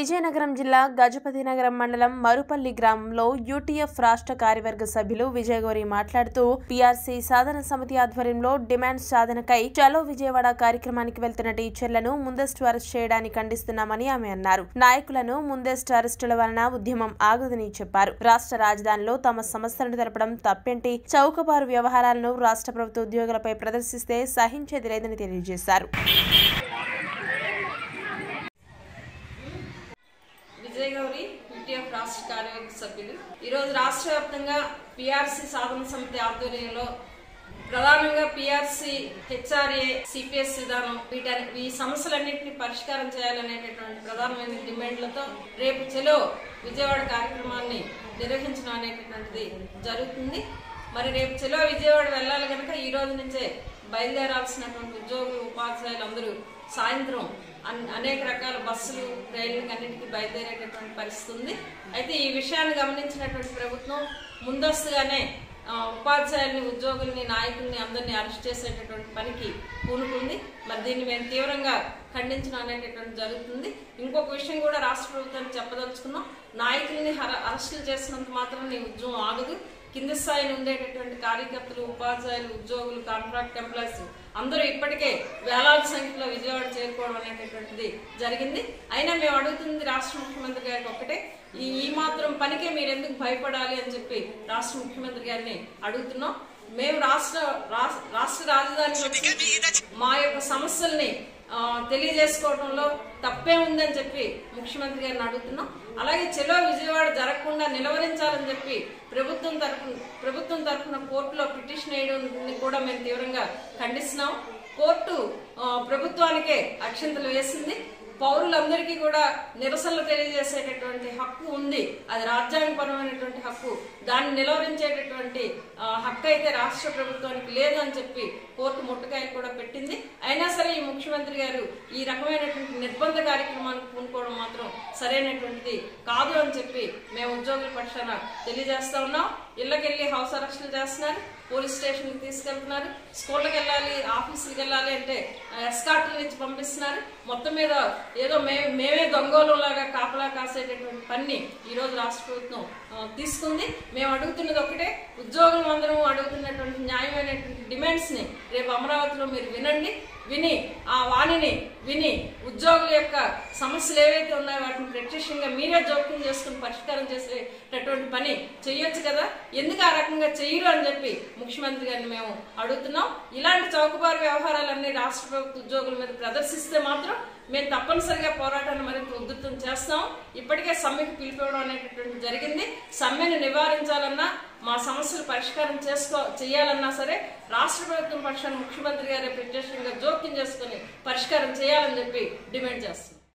విజయనగరం జిల్లా గజపతి నగరం మండలం మరుపల్లి గ్రామంలో యూటీఎఫ్ రాష్ట్ర కార్యవర్గ సభ్యులు విజయగౌరి మాట్లాడుతూ పీఆర్సీ సాధన సమితి ఆధ్వర్యంలో డిమాండ్ సాధనకై చలో విజయవాడ కార్యక్రమానికి వెళ్తున్న టీచర్లను ముందస్తు అరెస్ట్ చేయడాన్ని ఖండిస్తున్నామని ఆమె అన్నారు నాయకులను ముందస్తు అరెస్టుల వలన ఉద్యమం ఆగదని చెప్పారు రాష్ట్ర రాజధానిలో తమ సమస్యలను తెలపడం తప్పేంటి చౌకబారు వ్యవహారాలను రాష్ట్ర ప్రభుత్వ ఉద్యోగులపై ప్రదర్శిస్తే సహించేది లేదని తెలియజేశారు విజయ్ గౌరి యూటీఎఫ్ రాష్ట్ర కార్యవర్గ సభ్యులు ఈరోజు రాష్ట్ర వ్యాప్తంగా పిఆర్సీ సాధన సమితి ఆధ్వర్యంలో ప్రధానంగా పిఆర్సీ హెచ్ఆర్ఏ సిపిఎస్ విధానం వీటని ఈ సమస్యలన్నింటినీ పరిష్కారం చేయాలనేటటువంటి ప్రధానమైన డిమాండ్లతో రేపు చెలో విజయవాడ కార్యక్రమాన్ని నిర్వహించడం అనేటటువంటిది జరుగుతుంది మరి రేపు చెలో విజయవాడ వెళ్ళాలి కనుక ఈ రోజు నుంచే బయలుదేరాల్సినటువంటి ఉద్యోగులు ఉపాధ్యాయులు అందరూ సాయంత్రం అన్- అనేక రకాల బస్సులు రైళ్లకు అన్నిటికీ బయలుదేరేటటువంటి పరిస్థితి ఉంది అయితే ఈ విషయాన్ని గమనించినటువంటి ప్రభుత్వం ముందస్తుగానే ఆ, ఉపాధ్యాయుల్ని ఉద్యోగుల్ని నాయకుల్ని అందరినీ అరెస్ట్ చేసేటటువంటి పనికి పూనుకుంది మరి దీన్ని మేము తీవ్రంగా ఖండించడం అనేటటువంటి జరుగుతుంది ఇంకొక విషయం కూడా రాష్ట్ర ప్రభుత్వానికి చెప్పదలుచుకున్నాం నాయకుల్ని హర- అరెస్టులు చేసినంత మాత్రం నీ ఉద్యమం ఆగదు కింది స్థాయిని ఉండేటటువంటి కార్యకర్తలు ఉపాధ్యాయులు ఉద్యోగులు కాంట్రాక్ట్ ఎంప్లాయీస్ అందరూ ఇప్పటికే వేలాది సంఖ్యలో విజయవాడ చేరుకోవడం అనేటటువంటిది జరిగింది అయినా మేము అడుగుతుంది రాష్ట్ర ముఖ్యమంత్రి గారికి ఒకటే ఈ ఈ మాత్రం పనికే మీరు ఎందుకు భయపడాలి అని చెప్పి రాష్ట్ర ముఖ్యమంత్రి గారిని అడుగుతున్నాం మేము రాష్ట్ర రాస్- రాష్ట్ర రాజధాని వచ్చి మా యొక్క సమస్యల్ని ఆ, తెలియజేసుకోవడంలో తప్పే ఉందని చెప్పి ముఖ్యమంత్రి గారిని అడుగుతున్నాం అలాగే చెలో విజయవాడ జరగకుండా నిలవరించాలని చెప్పి ప్రభుత్వం తరఫున ప్రభుత్వం తరఫున కోర్టులో పిటిషన్ వేయడం కూడా మేము తీవ్రంగా ఖండిస్తున్నాం కోర్టు ఆ, ప్రభుత్వానికే అక్షంతలు వేసింది పౌరులందరికీ కూడా నిరసనలు తెలియజేసేటటువంటి హక్కు ఉంది అది రాజ్యాంగపరమైనటువంటి హక్కు దాన్ని నిలవరించేటటువంటి ఆ, హక్కు అయితే రాష్ట్ర ప్రభుత్వానికి లేదు అని చెప్పి కోర్టు ముట్టకాయలు కూడా పెట్టింది అయినా సరే ఈ ముఖ్యమంత్రి గారు ఈ రకమైనటువంటి నిర్బంధ కార్యక్రమానికి పూనుకోవడం మాత్రం సరైనటువంటిది కాదు అని చెప్పి మేము ఉద్యోగుల పక్షాన తెలియజేస్తా ఉన్నాం ఇళ్ళకెళ్ళి హౌస్ అరెస్టులు చేస్తున్నారు పోలీస్ స్టేషన్కి తీసుకెళ్తున్నారు స్కూళ్ళకి వెళ్ళాలి ఆఫీసులకు వెళ్ళాలి అంటే ఎస్కాట్లు ఇచ్చి పంపిస్తున్నారు మొత్తం మీద ఏదో మే మేమే దొంగోళంలాగా కాపలా కాసేటటువంటి పని ఈ రోజు రాష్ట్ర ప్రభుత్వం ఆ, తీసుకుంది మేము అడుగుతున్నది ఒకటే ఉద్యోగులు అందరం అడుగుతున్నటువంటి న్యాయమైనటువంటి డిమాండ్స్ ని రేపు అమరావతిలో మీరు వినండి విని ఆ వాణిని విని ఉద్యోగుల యొక్క సమస్యలు ఏవైతే ఉన్నాయో వాటిని ప్రత్యక్షంగా మీరే జోక్యం చేసుకుని పరిష్కారం చేసేటటువంటి పని చెయ్యొచ్చు కదా ఎందుకు ఆ రకంగా చెయ్యరు అని చెప్పి ముఖ్యమంత్రి గారిని మేము అడుగుతున్నాం ఇలాంటి చౌకబారు వ్యవహారాలన్నీ రాష్ట్ర ప్రభుత్వ ఉద్యోగుల మీద ప్రదర్శిస్తే మాత్రం మేము తప్పనిసరిగా పోరాటాన్ని మరింత ఉధృతం చేస్తాం ఇప్పటికే సమ్మెకు పిలిపివ్వడం అనేటటువంటి జరిగింది సమ్మెను నివారించాలన్నా మా సమస్యలు పరిష్కారం చేసుకో చేయాలన్నా సరే రాష్ట్ర ప్రభుత్వం పక్షాన్ని ముఖ్యమంత్రి గారే ప్రత్యక్షంగా జోక్యం చేసుకుని పరిష్కారం చేయాలని చెప్పి డిమాండ్ చేస్తున్నాం